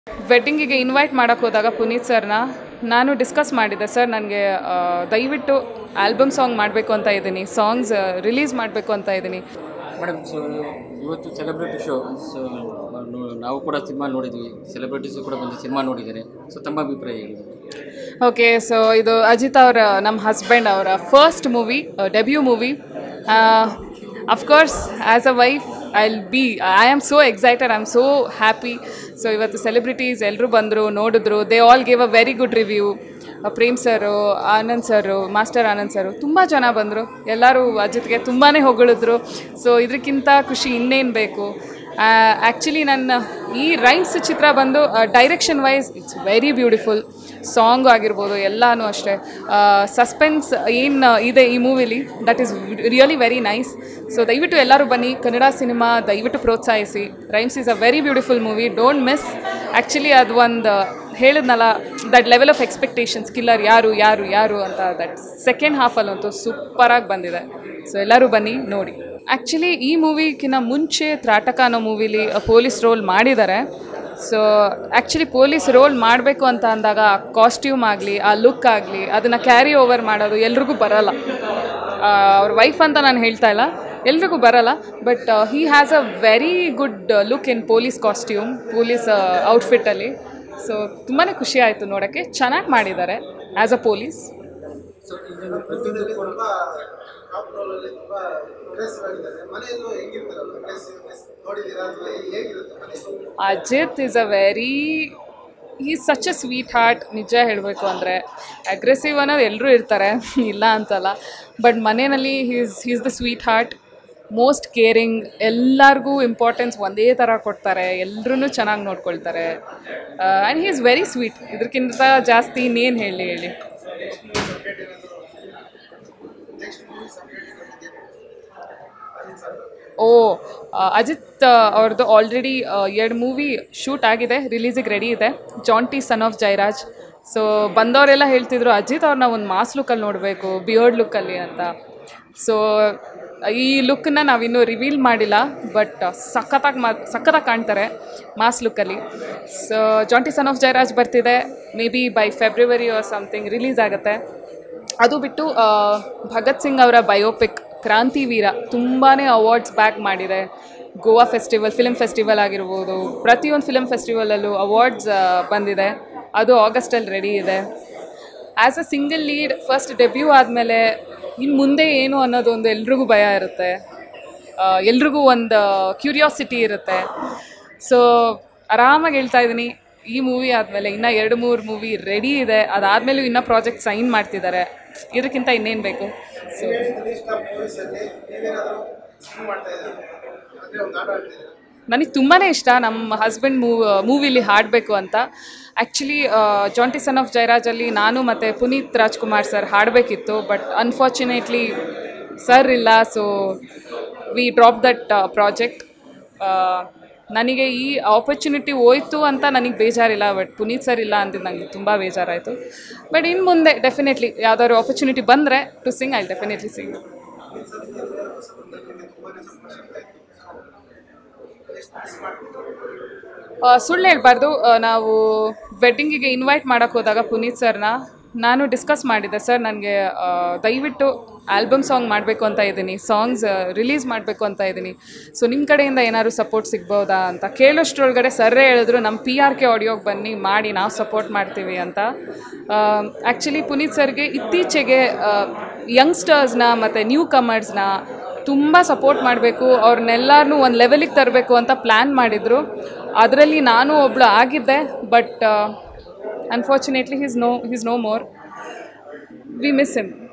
ವೆಡ್ಡಿಂಗಿಗೆ invite ಮಾಡೋಕ್ಕೆ ಹೋದಾಗ ಪುನೀತ್ ಸರ್ನ ನಾನು ಡಿಸ್ಕಸ್ ಮಾಡಿದ್ದೆ ಸರ್ ನನಗೆ ದಯವಿಟ್ಟು ಆಲ್ಬಮ್ ಸಾಂಗ್ ಮಾಡಬೇಕು ಅಂತ ಇದ್ದೀನಿ ಸಾಂಗ್ಸ್ ರಿಲೀಸ್ ಮಾಡಬೇಕು ಅಂತ ಇದ್ದೀನಿ ಮೇಡಮ್ ಸೊ ಇವತ್ತು ಸೆಲೆಬ್ರಿಟಿ ಶೋ ಸೊ ನಾವು ಕೂಡ ಸಿನಿಮಾ ನೋಡಿದ್ವಿ ಸೆಲೆಬ್ರಿಟೀಸು ಕೂಡ ಬಂದು ಸಿನಿಮಾ ನೋಡಿದ್ದಾರೆ ಸೊ ತಮ್ಮ ಅಭಿಪ್ರಾಯ ಹೇಳಿ ಓಕೆ ಸೊ ಇದು ಅಜಿತ್ ಅವರ ನಮ್ಮ ಹಸ್ಬೆಂಡ್ ಅವರ first movie debut movie of course as a wife I will be I am so excited I am so happy so ಇವತ್ತು ಸೆಲೆಬ್ರಿಟೀಸ್ ಎಲ್ಲರೂ ಬಂದರು ನೋಡಿದ್ರು they all gave a very good review Prem sir Anand sir master Anand sir ತುಂಬ ಜನ ಬಂದರು ಎಲ್ಲರೂ ಅಜಿತ್ಗೆ ತುಂಬಾ ಹೊಗಳಿದ್ರು so ಇದಕ್ಕಿಂತ ಖುಷಿ ಇನ್ನೇನು ಬೇಕು ಆ್ಯಕ್ಚುಲಿ ನನ್ನ ಈ ರೈಮ್ಸ್ ಚಿತ್ರ ಬಂದು direction wise it's very beautiful song ಆಗಿರ್ಬೋದು ಎಲ್ಲನೂ ಅಷ್ಟೇ ಸಸ್ಪೆನ್ಸ್ ಏನು ಇದೆ ಈ ಮೂವಿಲಿ that is really very nice so ದಯವಿಟ್ಟು ಎಲ್ಲರೂ ಬನ್ನಿ ಕನ್ನಡ ಸಿನಿಮಾ ದಯವಿಟ್ಟು ಪ್ರೋತ್ಸಾಹಿಸಿ Rhymes is a very beautiful movie don't miss actually ಅದು ಒಂದು ಹೇಳಿದ್ನಲ್ಲ that level of expectations killer ಯಾರು ಯಾರು ಯಾರು ಅಂತ ದಟ್ ಸೆಕೆಂಡ್ ಹಾಫಲ್ಲಂತೂ ಸೂಪರಾಗಿ ಬಂದಿದೆ ಸೊ ಎಲ್ಲರೂ ಬನ್ನಿ ನೋಡಿ ಆ್ಯಕ್ಚುಲಿ ಈ ಮೂವಿಗಿನ್ನ ಮುಂಚೆ ತ್ರಾಟಕ ಅನ್ನೋ ಮೂವಿಲಿ ಪೊಲೀಸ್ ರೋಲ್ ಮಾಡಿದ್ದಾರೆ ಸೊ ಆ್ಯಕ್ಚುಲಿ ಪೊಲೀಸ್ ರೋಲ್ ಮಾಡಬೇಕು ಅಂತ ಅಂದಾಗ ಆ ಕಾಸ್ಟ್ಯೂಮ್ ಆಗಲಿ ಆ ಲುಕ್ ಆಗಲಿ ಅದನ್ನು ಕ್ಯಾರಿ ಓವರ್ ಮಾಡೋದು ಎಲ್ರಿಗೂ ಬರಲ್ಲ ಅವ್ರ ವೈಫ್ ಅಂತ ನಾನು ಹೇಳ್ತಾ ಇಲ್ಲ ಎಲ್ರಿಗೂ ಬರಲ್ಲ but he has a very good look in police costume police ಔಟ್ಫಿಟ್ಟಲ್ಲಿ ಸೊ ತುಂಬಾ ಖುಷಿ ಆಯಿತು ನೋಡೋಕ್ಕೆ ಚೆನ್ನಾಗಿ ಮಾಡಿದ್ದಾರೆ ಆ್ಯಸ್ ಅ ಪೊಲೀಸ್ ಸೊ ಈಗ ಪ್ರತಿಯೊಂದು ಕೂಡ ಟಾಪ್ ರೋಲಲ್ಲಿ ತುಂಬ ಅಗ್ರೆಸಿವ್ ಆಗಿದ್ದಾರೆ ಮನೆಯಲ್ಲೂ ಹೆಂಗಿರ್ತಾರಲ್ಲ ಅಗ್ರೆಸಿವ್ನೆಸ್ ನೋಡಿದ್ದೀರಾ ಅಥವಾ ಹೇಗಿರುತ್ತೆ ಮನೆಯಲ್ಲಿ ಅಜಿತ್ ಇಸ್ ಅ ವೆರಿ ಈ ಸಚ್ ಅ ಸ್ವೀಟ್ ಹಾರ್ಟ್ ನಿಜ ಹೇಳಬೇಕು ಅಂದರೆ ಅಗ್ರೆಸಿವ್ ಅನ್ನೋದು ಎಲ್ಲರೂ ಇರ್ತಾರೆ ಇಲ್ಲ ಅಂತಲ್ಲ ಬಟ್ ಮನೆಯಲ್ಲಿ he's he's the sweet heart most caring ಎಲ್ಲರಿಗೂ ಇಂಪಾರ್ಟೆನ್ಸ್ ಒಂದೇ ಥರ ಕೊಡ್ತಾರೆ ಎಲ್ಲರೂ ಚೆನ್ನಾಗಿ ನೋಡ್ಕೊಳ್ತಾರೆ and he is very sweet ಇದಕ್ಕಿಂತ ಜಾಸ್ತಿ ಇನ್ನೇನು ಹೇಳಿ ಹೇಳಿ ಓ ಆ, ಅಜಿತ್ ಆ, ಅವ್ರದ್ದು ಆಲ್ರೆಡಿ ಎರಡು ಮೂವಿ ಶೂಟ್ ಆಗಿದೆ ರಿಲೀಸಿಗೆ ರೆಡಿ ಇದೆ Jonty son of Jairaj so ಬಂದವರೆಲ್ಲ ಹೇಳ್ತಿದ್ರು ಅಜಿತ್ ಅವ್ರನ್ನ ಒಂದು ಮಾಸ್ ಲುಕ್ಕಲ್ಲಿ ನೋಡಬೇಕು ಬಿಯರ್ಡ್ ಲುಕ್ಕಲ್ಲಿ ಅಂತ ಸೊ ಈ ಲುಕ್ಕನ್ನ ನಾವಿನ್ನೂ ರಿವೀಲ್ ಮಾಡಿಲ್ಲ ಬಟ್ ಸಖತ್ತಾಗಿ ಮಾ ಸಖತ್ತಾಗಿ ಕಾಣ್ತಾರೆ ಮಾಸ್ ಲುಕ್ಕಲ್ಲಿ so Jonty son of Jayaraj ಬರ್ತಿದೆ may be by February or something release ಆಗುತ್ತೆ ಅದು ಬಿಟ್ಟು ಆ, ಭಗತ್ ಸಿಂಗ್ ಅವರ ಬಯೋಪಿಕ್ ಕ್ರಾಂತಿವೀರ ತುಂಬಾ ಅವಾರ್ಡ್ಸ್ ಬ್ಯಾಕ್ ಮಾಡಿದೆ ಗೋವಾ ಫೆಸ್ಟಿವಲ್ ಫಿಲ್ಮ್ ಫೆಸ್ಟಿವಲ್ ಆಗಿರ್ಬೋದು ಪ್ರತಿಯೊಂದು ಫಿಲ್ಮ್ ಫೆಸ್ಟಿವಲಲ್ಲೂ ಅವಾರ್ಡ್ಸ್ ಆ, ಬಂದಿದೆ ಅದು ಆಗಸ್ಟಲ್ಲಿ ರೆಡಿ ಇದೆ as a single lead first debut ಆದಮೇಲೆ ಇನ್ನು ಮುಂದೆ ಏನು ಅನ್ನೋದೊಂದು ಎಲ್ರಿಗೂ ಭಯ ಇರುತ್ತೆ ಆ, ಎಲ್ರಿಗೂ ಒಂದು ಕ್ಯೂರಿಯಾಸಿಟಿ ಇರುತ್ತೆ ಸೊ ಆರಾಮಾಗಿ ಹೇಳ್ತಾ ಇದ್ದೀನಿ ಈ ಮೂವಿ ಆದಮೇಲೆ ಇನ್ನೂ ಎರಡು ಮೂರು ಮೂವಿ ರೆಡಿ ಇದೆ ಅದಾದಮೇಲೂ ಇನ್ನೂ ಪ್ರಾಜೆಕ್ಟ್ ಸೈನ್ ಮಾಡ್ತಿದ್ದಾರೆ ಇದಕ್ಕಿಂತ ಇನ್ನೇನು ಬೇಕು ಸೊ ಲೀಸ್ಟ್ ಆಫ್ ಮೂವೀಸಲ್ಲಿ ನೀವೇನಾದರೂ ಸಿಂಗ್ ಮಾಡ್ತಾ ಇದ್ದೀರಾ ಅಂದರೆ ಒಂದು ಆಟ ಆಡ್ತಿದ್ದೀರಾ ನನಗೆ ತುಂಬಾ ಇಷ್ಟ ನಮ್ಮ ಹಸ್ಬೆಂಡ್ ಮೂವ್ ಮೂವಿಲಿ ಹಾಡಬೇಕು ಅಂತ ಆ್ಯಕ್ಚುಲಿ ಜಾಂಟಿ ಸನ್ ಆಫ್ ಜಯರಾಜಲ್ಲಿ ನಾನು ಮತ್ತು ಪುನೀತ್ ರಾಜ್ಕುಮಾರ್ ಸರ್ ಹಾಡಬೇಕಿತ್ತು ಬಟ್ ಅನ್ಫಾರ್ಚುನೇಟ್ಲಿ ಸರ್ ಇಲ್ಲ so we drop that project ನನಗೆ ಈ ಆಪರ್ಚುನಿಟಿ ಹೋಯ್ತು ಅಂತ ನನಗೆ ಬೇಜಾರಿಲ್ಲ ಬಟ್ ಪುನೀತ್ ಸರ್ ಇಲ್ಲ ಅಂದಿದ್ದು ನನಗೆ ತುಂಬ ಬೇಜಾರಾಯಿತು ಬಟ್ ಇನ್ನು ಮುಂದೆ ಡೆಫಿನೆಟ್ಲಿ ಯಾವ್ದಾದ್ರು ಆಪರ್ಚುನಿಟಿ ಬಂದರೆ to sing I definitely sing ಆ, ಸುಳ್ಳು ಹೇಳ್ಬಾರ್ದು ಆ, ನಾವು ವೆಡ್ಡಿಂಗಿಗೆ ಇನ್ವೈಟ್ ಮಾಡೋಕ್ಕೆ ಹೋದಾಗ ಪುನೀತ್ ಸರ್ನ ನಾನು ಡಿಸ್ಕಸ್ ಮಾಡಿದ್ದೆ ಸರ್ ನನಗೆ ದಯವಿಟ್ಟು ಆಲ್ಬಮ್ ಸಾಂಗ್ ಮಾಡಬೇಕು ಅಂತ ಇದ್ದೀನಿ ಸಾಂಗ್ಸ್ ರಿಲೀಸ್ ಮಾಡಬೇಕು ಅಂತ ಇದ್ದೀನಿ ಸೊ ನಿಮ್ಮ ಕಡೆಯಿಂದ ಏನಾದ್ರು ಸಪೋರ್ಟ್ ಸಿಗ್ಬೋದಾ ಅಂತ ಕೇಳೋಷ್ಟ್ರೊಳಗಡೆ ಸರ್ರೇ ಹೇಳಿದ್ರು ನಮ್ಮ ಪಿ ಆರ್ ಕೆ ಆಡಿಯೋಗೆ ಬನ್ನಿ ಮಾಡಿ ನಾವು ಸಪೋರ್ಟ್ ಮಾಡ್ತೀವಿ ಅಂತ ಆ್ಯಕ್ಚುಲಿ ಪುನೀತ್ ಸರ್ಗೆ ಇತ್ತೀಚೆಗೆ ಯಂಗ್ಸ್ಟರ್ಸ್ನ ಮತ್ತು ನ್ಯೂ ಕಮರ್ಸ್ನ ತುಂಬ ಸಪೋರ್ಟ್ ಮಾಡಬೇಕು ಅವ್ರನ್ನೆಲ್ಲರನ್ನೂ ಒಂದು ಲೆವೆಲಿಗೆ ತರಬೇಕು ಅಂತ ಪ್ಲ್ಯಾನ್ ಮಾಡಿದರು ಅದರಲ್ಲಿ ನಾನು ಒಬ್ಳು ಆಗಿದ್ದೆ but unfortunately he's no he's no more we miss him